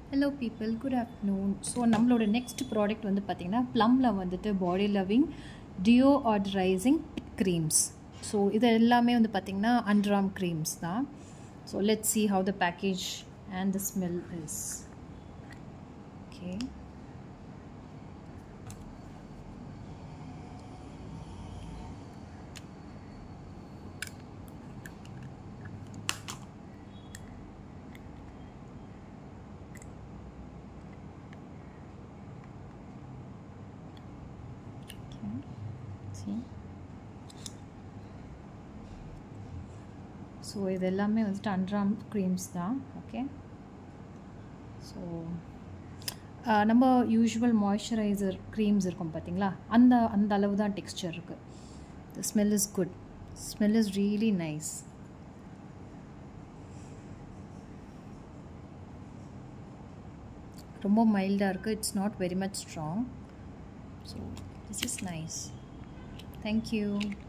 Hello people good afternoon so நம்மளோட next product வந்து பார்த்திங்கன்னா ப்ளம்மில் வந்துட்டு body loving deodorising creams so இது எல்லாமே வந்து பார்த்திங்கன்னா அண்ட்ராம் க்ரீம்ஸ் தான் so let see how the package and the smell is okay see so இது எல்லாமே வந்துட்டு அண்ட்ராம் க்ரீம்ஸ் தான் ஓகே ஸோ நம்ம யூஷுவல் மாய்ஸ்சரைசர் க்ரீம்ஸ் இருக்கும் பார்த்தீங்களா அந்த அந்த அளவு தான் டெக்ஸ்டர் இருக்குது the smell is good smell is really nice ரொம்ப மைல்டாக இருக்குது it's not very much strong so this is nice Thank you.